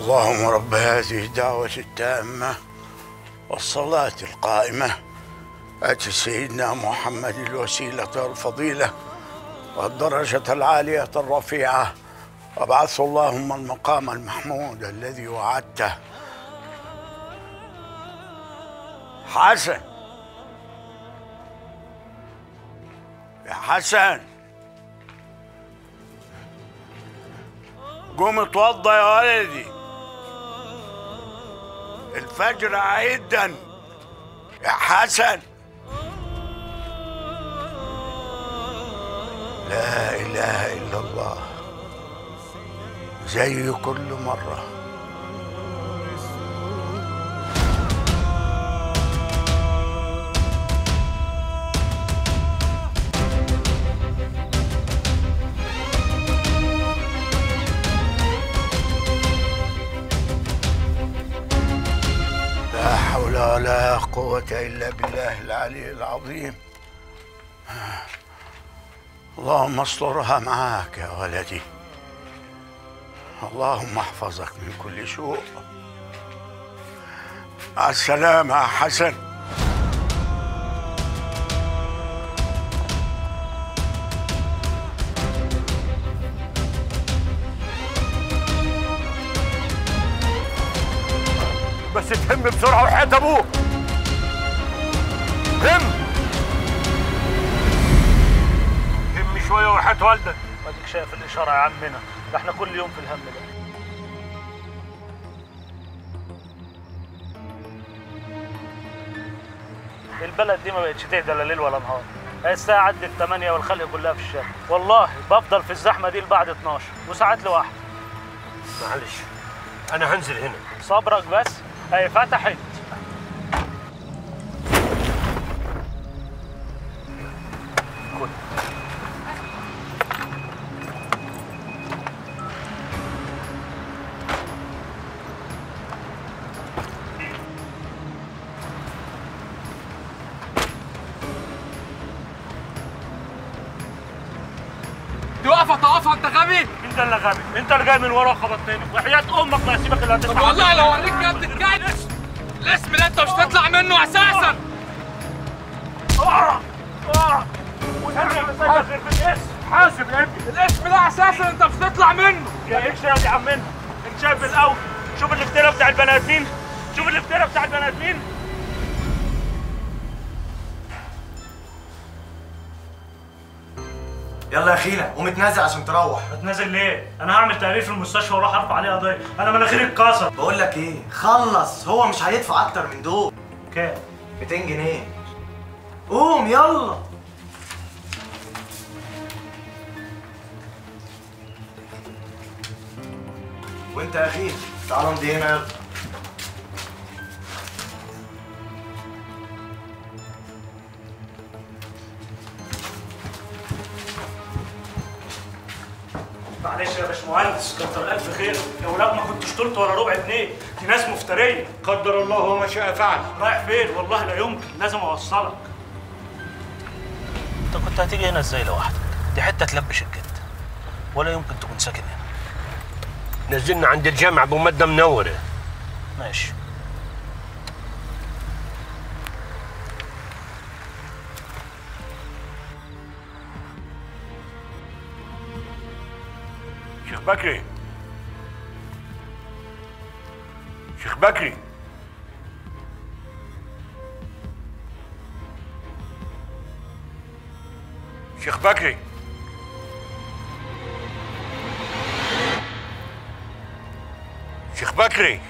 اللهم رب هذه الدعوة التامة والصلاة القائمة آت سيدنا محمد الوسيلة والفضيلة والدرجة العالية الرفيعة وابعثه اللهم المقام المحمود الذي وعدته حسن يا حسن قوم اتوضى يا ولدي الفجر عيدا يا حسن لا اله الا الله زي كل مره لا حول ولا قوة إلا بالله العلي العظيم اللهم استرها معاك يا ولدي اللهم احفظك من كل سوء مع السلامة يا حسن بس تهم بسرعة وحياة أبوك هم هم شوية وحياة والدك اديك شايف الاشاره يا عمنا ده احنا كل يوم في الهم ده البلد دي ما بقتش تهدى لا ليل ولا نهار هي الساعة عدت 8 والخلق كلها في الشارع والله بفضل في الزحمة دي لبعد 12 وساعات لوحدي معلش أنا هنزل هنا صبرك بس هي فتحت دي واقفه طوافها انت غبي انت اللي غبي انت اللي جاي من ورا خبطتني وحياة امك ما هسيبك الا طب هتدفع والله لو اوريك يا ابن الكلب الاسم ده انت مش هتطلع منه اساسا اه اه وترجع مساجد غير بالاسم حاسب يا ابني الاسم ده اساسا انت مش هتطلع منه يا ايش يا عمنا انت شايف الاول شوف الافتراء بتاع البني ادمين شوف الافتراء بتاع البني ادمين يلا يا خينا قوم اتنازل عشان تروح هتنازل ليه؟ انا هعمل تقرير في المستشفى واروح ارفع عليه قضيه انا مناخيري اتكسر بقول لك ايه خلص هو مش هيدفع اكتر من دول كام؟ 200 جنيه قوم يلا وانت يا اخي تعال امضي هنا يلا معلش يا باشمهندس كتر الف خير يا ولاد ما كنتش طلت ولا ربع جنيه دي ناس مفتريه قدر الله وما شاء فعل رايح فين؟ والله لا يمكن لازم اوصلك انت كنت هتيجي هنا ازاي لوحدك؟ دي حته تلبش الجد ولا يمكن تكون ساكن هنا نزلنا عند الجامع ابو مده منوره ماشي شيخ بكري شيخ بكري شيخ بكري شيخ بكري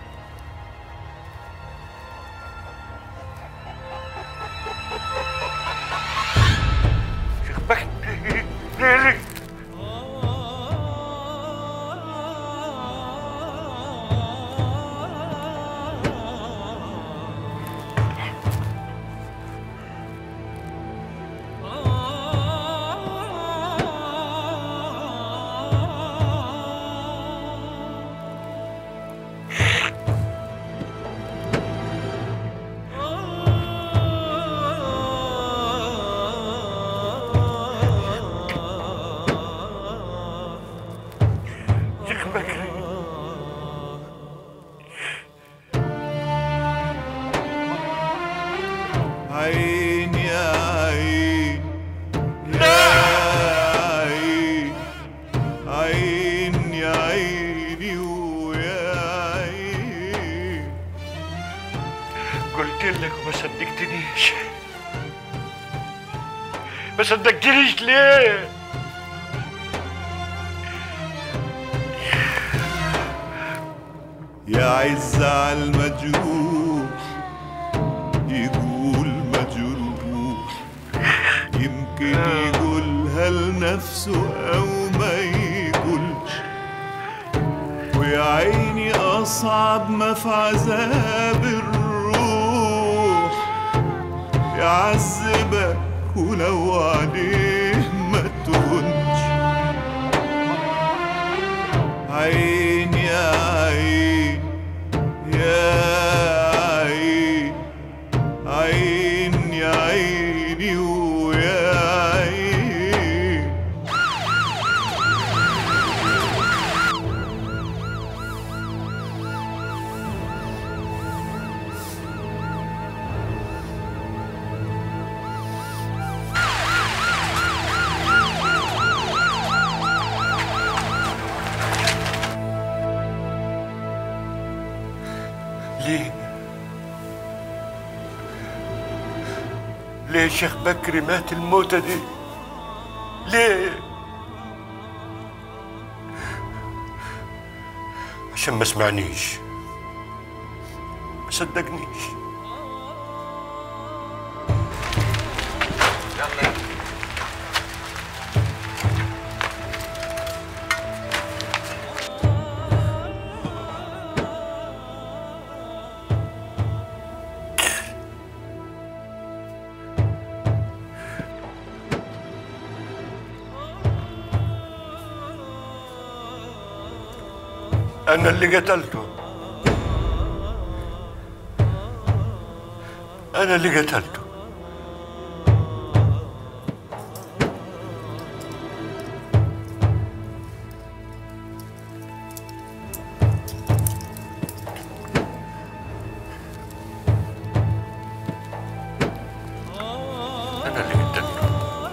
شيخ بكري ليلي ما صدقتنيش ليه يا عز على المجروح يقول مجروح يمكن يقولها لنفسه أو ما يقولش ويا عيني أصعب ما في عذاب الروح يعذبك ولو عليه ما تهونش عين يا عين يا عين عين يا عيني ويا عين ليه ليه شيخ بكري مات الموتة دي ليه عشان ما سمعنيش ما صدقنيش أنا اللي قتلته أنا اللي قتلته أنا اللي قتلته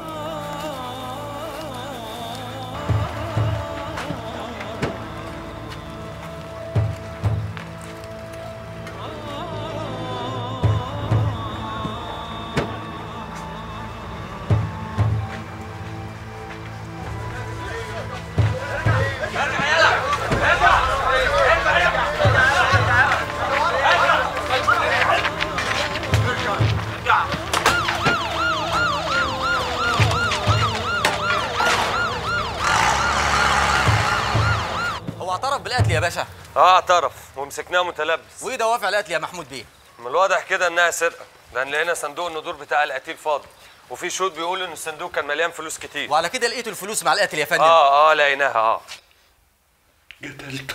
هو اعترف بالقتل يا باشا اه اعترف ومسكناه متلبس وايه دوافع القتل يا محمود بيه من الواضح كده انها سرقه لان لقينا صندوق الندور بتاع القتيل فاضي وفي شهود بيقولوا ان الصندوق كان مليان فلوس كتير وعلى كده لقيتوا الفلوس مع القاتل يا فندم اه اه لقيناها اه قتلته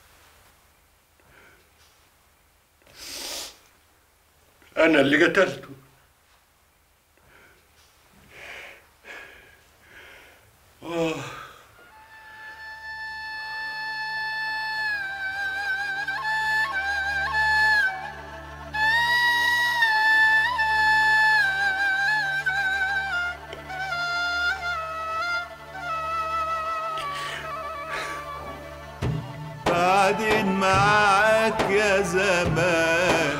أنا اللي قتلته آه بعدين معاك يا زمان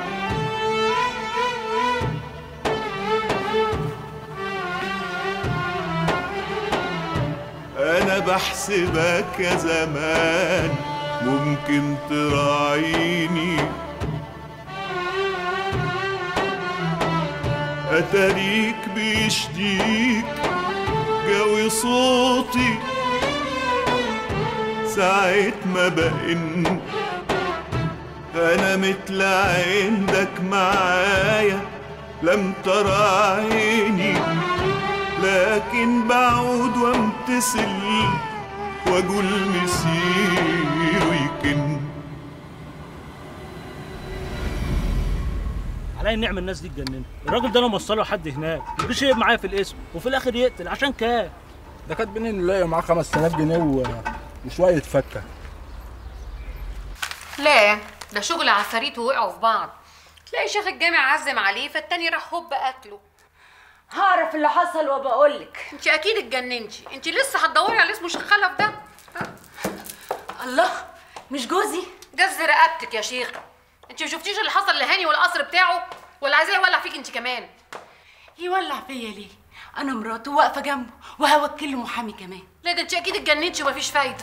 انا بحسبك يا زمان ممكن تراعيني اتاريك بيشديك جوي صوتي ساعة ما بقن أنا مثل عندك معايا لم ترى عيني لكن بعود وامتثل واقول مسير ويكن علي النعمه الناس دي اتجننت الراجل ده انا موصله لحد هناك مش يبقى معايا في الاسم وفي الاخر يقتل عشان كام ده كاتبين انه لاقي معاه 5000 جنيه و... وشويه فكه لا ده شغل عفاريت ووقعوا في بعض تلاقي شيخ الجامع عزم عليه فالتاني راح هوب قتله هعرف اللي حصل وبقولك انت اكيد اتجننتي انت لسه هتدوري على اسمه شيخ خلف ده الله مش جوزي جز رقبتك يا شيخه انت ما شفتيش اللي حصل لهاني والقصر بتاعه ولا عايزاه يولع فيك انت كمان يولع فيا ليه انا مراته واقفه جنبه وهوكل له محامي كمان لا ده انت اكيد اتجننتي ومفيش فايده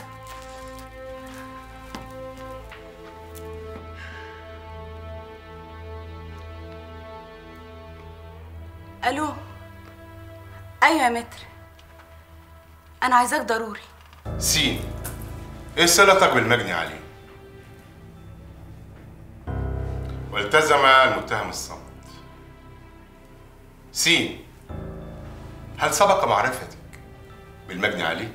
الو ايوه يا متر انا عايزاك ضروري سين ايه صلتك بالمجني عليه والتزم المتهم الصمت سين هل سبق معرفتك بالمجني عليه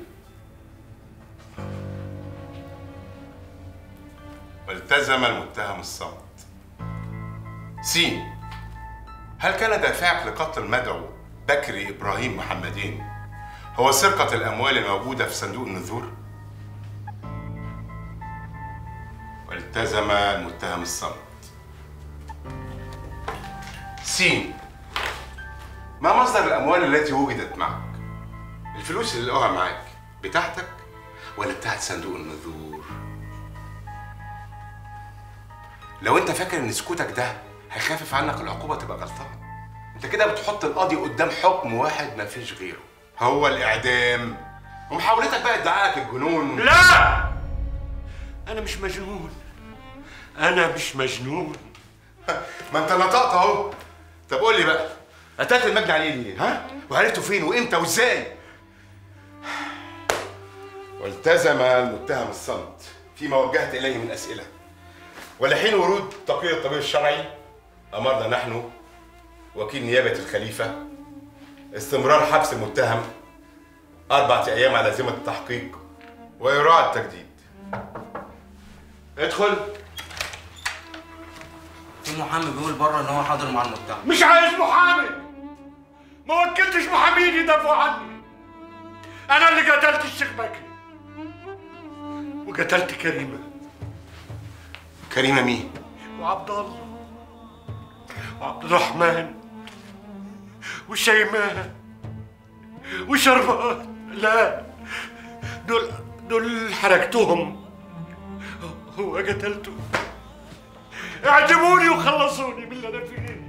والتزم المتهم الصمت سين هل كان دافعك لقتل المدعو بكري ابراهيم محمدين هو سرقة الأموال الموجودة في صندوق النذور؟ والتزم المتهم الصمت. سين ما مصدر الأموال التي وجدت معك؟ الفلوس اللي لقوها معاك بتاعتك ولا بتاعت صندوق النذور؟ لو أنت فاكر إن سكوتك ده هيخفف عنك العقوبة تبقى غلطان. أنت كده بتحط القاضي قدام حكم واحد مفيش غيره. هو الإعدام. ومحاولتك بقى ادعائك الجنون لا انا مش مجنون انا مش مجنون ما انت نطقت اهو طب قول لي بقى قتلت المجني عليه ليه ها وعرفته فين وامتى وازاي والتزم المتهم الصمت فيما وجهت اليه من اسئله ولحين ورود تقرير الطبيب الشرعي امرنا نحن وكيل نيابه الخليفه استمرار حبس المتهم اربعه ايام على ذمه التحقيق ويراعى التجديد ادخل في محامي بيقول بره ان هو حاضر مع المتهم مش عايز محامي ما وكلتش محامين يدافعوا عني انا اللي قتلت الشيخ بكري وقتلت كريمه كريمه مين وعبد الله وعبد الرحمن وشيماء وشربات لا دول دول حرقتهم هو قتلته اعدموني وخلصوني من اللي انا فيه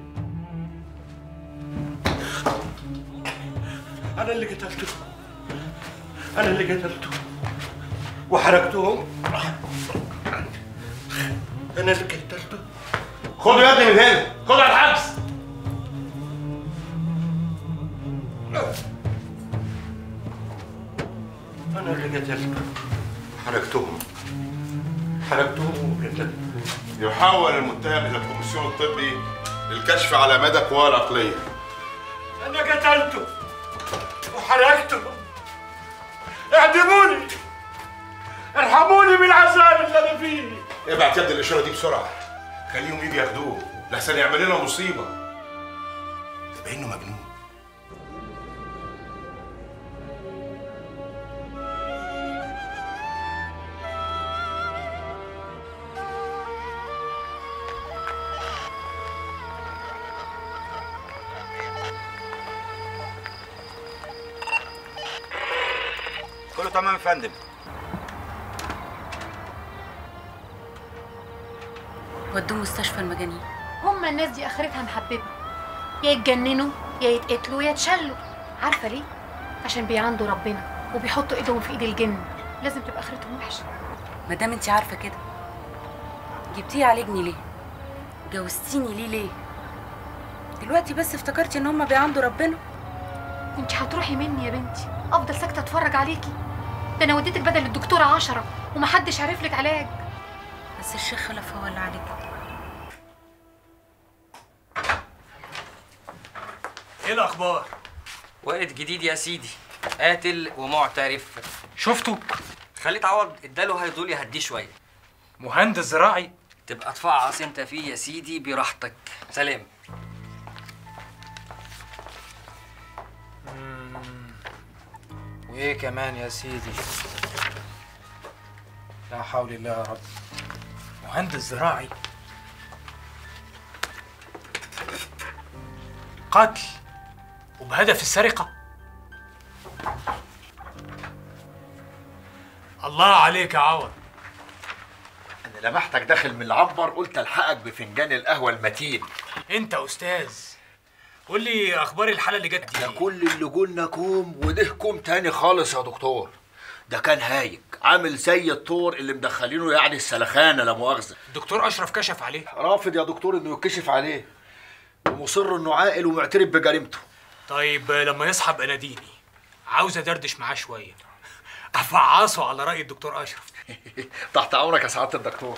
انا اللي قتلته انا اللي قتلته وحرقتهم انا اللي قتلته خدوا يا ابني من هنا خدوا على الحبس انا اللي قتلته حرقتهم حرقتهم وقتلته يحول المتهم الى الكوميسيون الطبي للكشف على مدى قواه العقليه انا قتلته وحرقته اعدموني ارحموني من العذاب اللي انا فيه ابعت يد الاشاره دي بسرعه خليهم يجي ياخدوه لحسن يعمل لنا مصيبه ده باينه مجنون كله تمام يا فندم ودوه مستشفى المجانين هما الناس دي اخرتها محببه يا يتجننوا يا يتقتلوا يا يتشلوا عارفه ليه عشان بيعندوا ربنا وبيحطوا ايدهم في ايد الجن لازم تبقى اخرتهم وحشه ما دام انت عارفه كده جبتيه يعالجني ليه جوزتيني ليه ليه دلوقتي بس افتكرتي ان هما بيعندوا ربنا انت هتروحي مني يا بنتي افضل ساكته اتفرج عليكي ده انا وديتك بدل الدكتوره عشرة ومحدش عارف لك علاج بس الشيخ خلف هو اللي عليك ايه الاخبار وقت جديد يا سيدي قاتل ومعترف شفته خليت عوض اداله هيدول يهديه شويه مهندس زراعي تبقى تفعص انت فيه يا سيدي براحتك سلام وايه كمان يا سيدي لا حول الله يا رب مهندس زراعي قتل وبهدف السرقة الله عليك يا عوض انا لمحتك داخل من العنبر قلت الحقك بفنجان القهوه المتين انت استاذ قول لي اخبار الحاله اللي جت ده كل اللي قلنا كوم وده كوم تاني خالص يا دكتور ده كان هايج عامل زي الطور اللي مدخلينه يعني السلخانه لا مؤاخذه الدكتور اشرف كشف عليه رافض يا دكتور انه يتكشف عليه ومصر انه عاقل ومعترف بجريمته طيب لما يصحى بقى ناديني عاوز ادردش معاه شويه افعصه على راي الدكتور اشرف تحت امرك يا سعاده الدكتور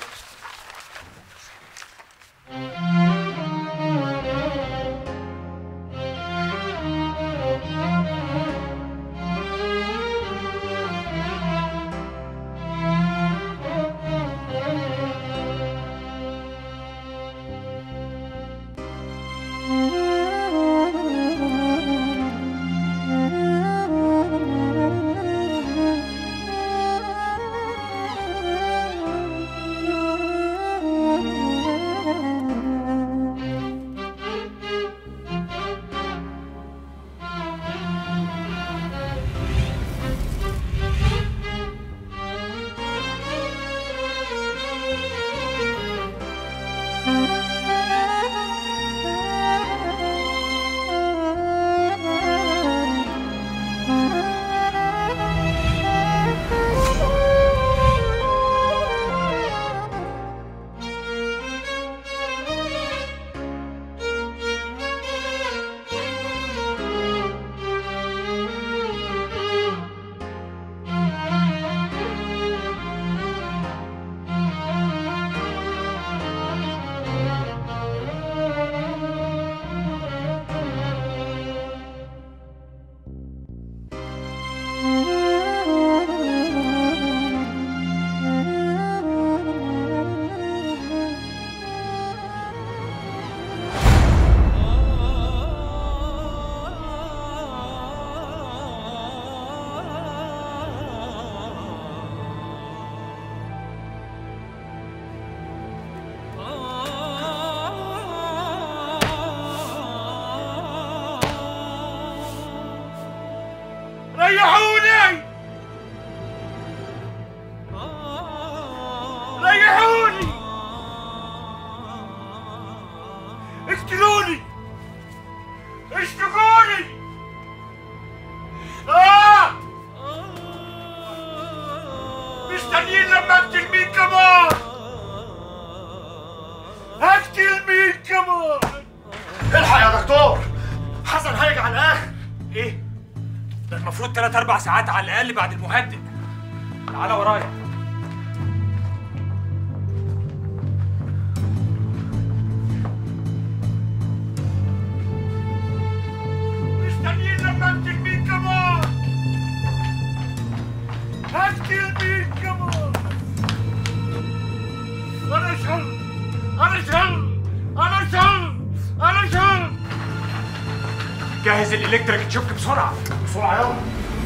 ريحوني ريحوني اقتلوني اشتقوني آه مستنيين لما اقتل مين كمان هقتل مين كمان الحق يا دكتور حسن هايج على الاخر ايه ده المفروض 3 4 ساعات على الاقل بعد المهدئ تعالى ورايا مستنيين لما اقتل مين كمان هقتل مين كمان انا شل انا شل انا شل انا شل جهز الالكتريك تشوك بسرعه بسرعه يلا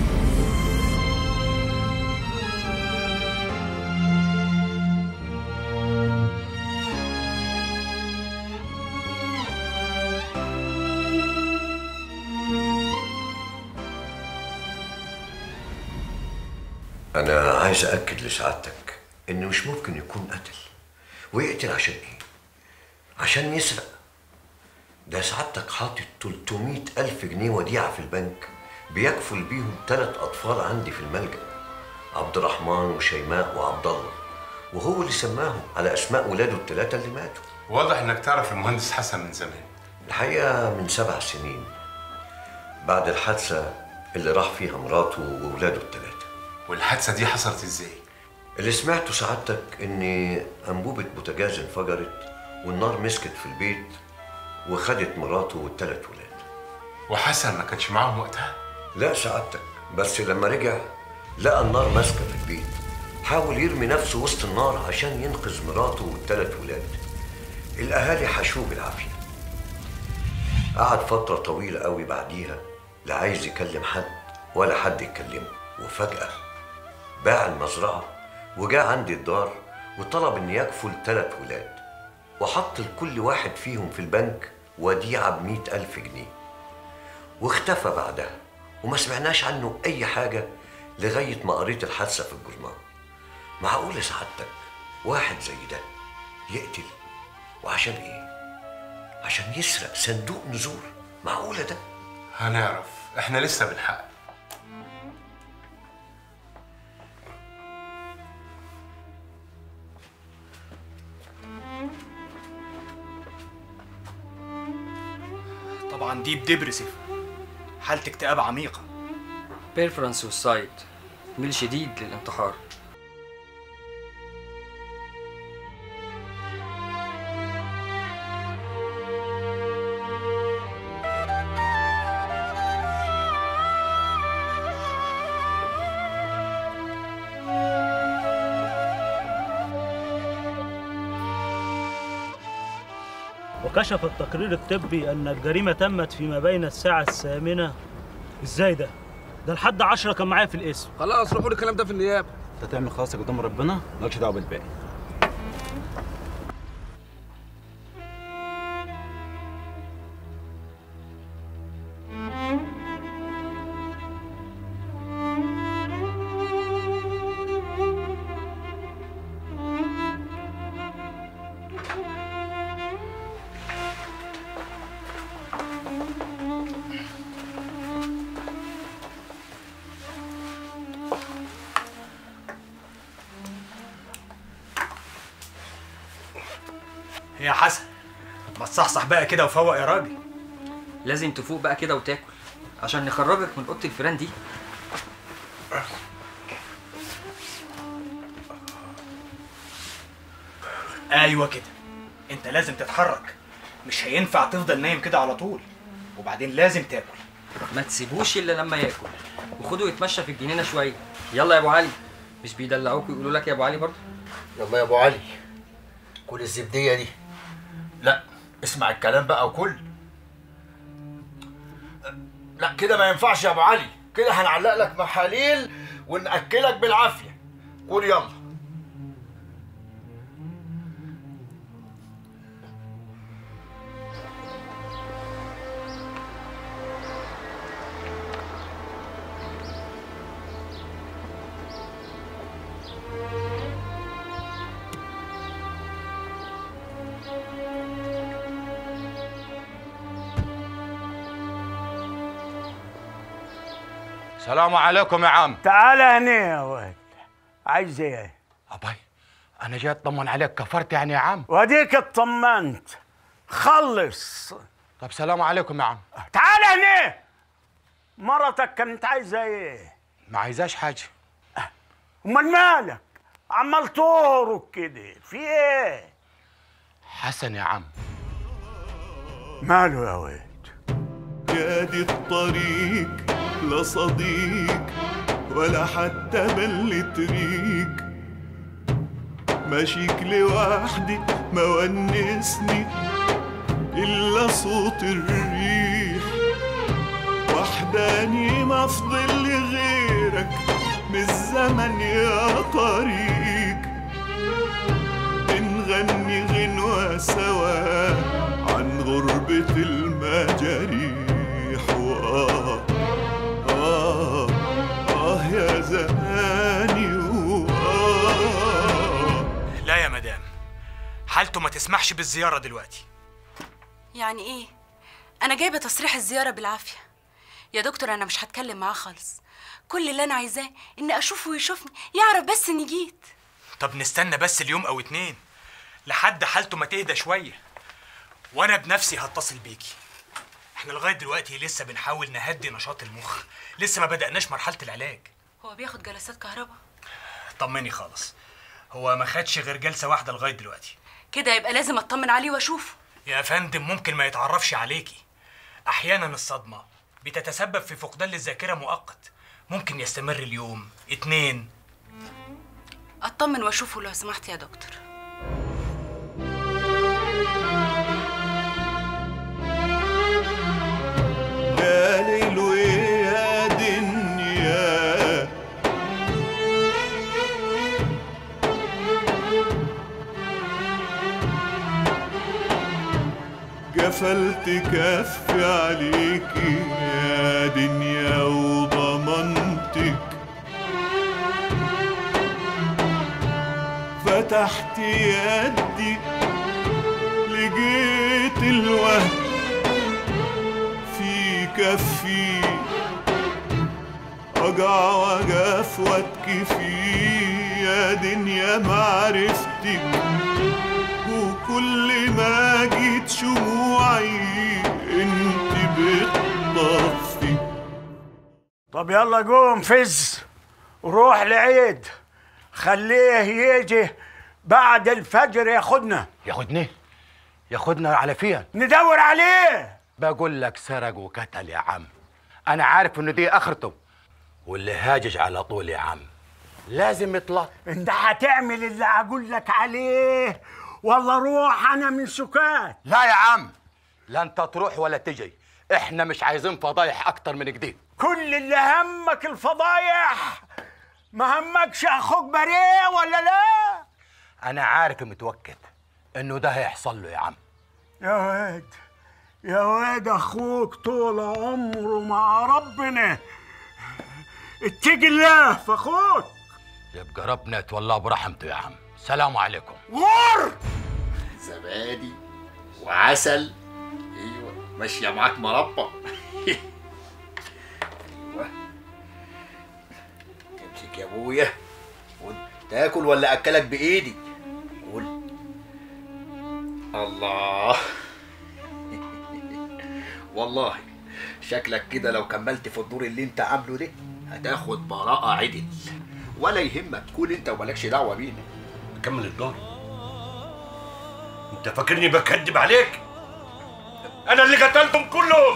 أنا عايز أأكد لسعادتك إن مش ممكن يكون قتل ويقتل عشان إيه؟ عشان يسرق ده سعادتك حاطط 300 ألف جنيه وديعة في البنك بيكفل بيهم ثلاث أطفال عندي في الملجأ عبد الرحمن وشيماء وعبد الله وهو اللي سماهم على أسماء ولاده الثلاثة اللي ماتوا واضح انك تعرف المهندس حسن من زمان الحقيقة من سبع سنين بعد الحادثة اللي راح فيها مراته وولاده الثلاثة والحادثة دي حصلت ازاي؟ اللي سمعته سعادتك ان انبوبة بوتاجاز انفجرت والنار مسكت في البيت وخدت مراته والثلاث ولاد وحسن ما كانش معاهم وقتها؟ لا سعادتك بس لما رجع لقى النار ماسكة في البيت حاول يرمي نفسه وسط النار عشان ينقذ مراته والثلاث ولاد الاهالي حشوه بالعافية قعد فترة طويلة قوي بعديها لا عايز يكلم حد ولا حد يكلمه وفجأة باع المزرعة وجاء عندي الدار وطلب إن يكفل ثلاث ولاد وحط لكل واحد فيهم في البنك وديعة بمئة ألف جنيه واختفى بعدها وما سمعناش عنه أي حاجة لغاية ما قريت الحادثة في الجورنال معقول سعادتك واحد زي ده يقتل وعشان إيه؟ عشان يسرق صندوق نزور معقولة ده؟ هنعرف احنا لسه بنحقق طبعا دي بدبرسيف حالة اكتئاب عميقة بيرفرنس سوسايد ميل شديد للانتحار وكشف التقرير الطبي أن الجريمة تمت فيما بين الساعة الثامنة إزاي ده؟ ده لحد عشرة كان معايا في الاسم خلاص روحوا الكلام ده في النيابه انت تعمل خلاصك قدام ربنا مالكش دعوه بالباقي يا حسن ما تصحصح بقى كده وفوق يا راجل لازم تفوق بقى كده وتاكل عشان نخرجك من اوضه الفيران دي ايوه كده انت لازم تتحرك مش هينفع تفضل نايم كده على طول وبعدين لازم تاكل ما تسيبوش الا لما ياكل وخده يتمشى في الجنينه شويه يلا يا ابو علي مش بيدلعوك ويقولوا لك يا ابو علي برضه يلا يا ابو علي كل الزبديه دي لا اسمع الكلام بقى وكل لا كده ما ينفعش يا ابو علي كده هنعلق لك محاليل وناكلك بالعافيه قول يلا السلام عليكم يا عم تعال هنا يا ولد عايز ايه؟ أباي أنا جاي أطمن عليك كفرت يعني يا عم واديك اطمنت خلص طب سلام عليكم يا عم تعال هنا مرتك كانت عايزه ايه؟ ما عايزاش حاجة امال مالك؟ عمال تهرج كده في ايه؟ حسن يا عم ماله يا ولد؟ يا دي الطريق لا صديق ولا حتى بلة ريق ماشيك لوحدي ما ونسني إلا صوت الريح وحداني ما فضل لي غيرك من الزمن يا طريق بنغني غنوة سوا عن غربة المجاريح وآه آه آه يا زماني وآه لا يا مدام حالته ما تسمحش بالزياره دلوقتي يعني ايه انا جايبه تصريح الزياره بالعافيه يا دكتور انا مش هتكلم معاه خالص كل اللي انا عايزاه اني اشوفه ويشوفني يعرف بس اني جيت طب نستنى بس اليوم او اتنين لحد حالته ما تهدى شويه وانا بنفسي هتصل بيكي احنا لغايه دلوقتي لسه بنحاول نهدي نشاط المخ لسه ما بدأناش مرحله العلاج هو بياخد جلسات كهرباء طمني خالص هو ما خدش غير جلسه واحده لغايه دلوقتي كده يبقى لازم اطمن عليه واشوفه يا فندم ممكن ما يتعرفش عليكي احيانا الصدمه بتتسبب في فقدان للذاكره مؤقت ممكن يستمر اليوم اتنين اطمن واشوفه لو سمحت يا دكتور يا ليل ويا دنيا قفلت كفي عليكي يا دنيا وضمنتك فتحت يدي لقيت الوهم تكفيه وجع وجف واتكي فيه يا دنيا معرفتك وكل ما جيت شموعي انت بتطفي طب يلا قوم فز وروح لعيد خليه يجي بعد الفجر ياخدنا ياخدني ياخدنا على فين ندور عليه بقول لك سرق وقتل يا عم انا عارف انه دي اخرته واللي هاجج على طول يا عم لازم يطلع انت هتعمل اللي اقول لك عليه والله روح انا من سكات لا يا عم لا انت تروح ولا تجي احنا مش عايزين فضايح اكتر من كده كل اللي همك الفضايح ما همكش اخوك بريء ولا لا انا عارف متوكد انه ده هيحصل له يا عم يا واد يا واد اخوك طول عمره مع ربنا اتقي الله في اخوك يبقى ربنا يتولاه برحمته يا عم سلام عليكم غور زبادي وعسل ايوه ماشيه معاك مربى ايوه امسك يا ابويا خد. تاكل ولا اكلك بايدي قول الله والله شكلك كده لو كملت في الدور اللي انت عامله ده هتاخد براءة عدل ولا يهمك كون انت ومالكش دعوة بينا كمل الدور انت فاكرني بكذب عليك انا اللي قتلتهم كلهم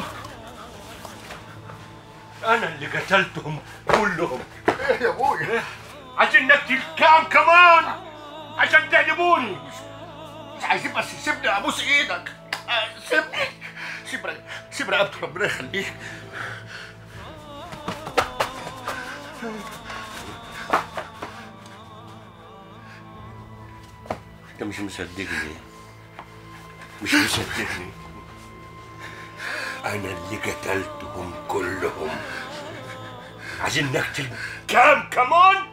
انا اللي قتلتهم كلهم ايه يا ابويا عايزين نقتل كام كمان عشان تعجبوني مش عايزين بس سيبني ابوس ايدك آه، سيبني سيب رق- سيب رقبتي ربنا يخليك انت مش مصدقني مش مصدقني انا اللي قتلتهم كلهم عايزين نقتل كام كمان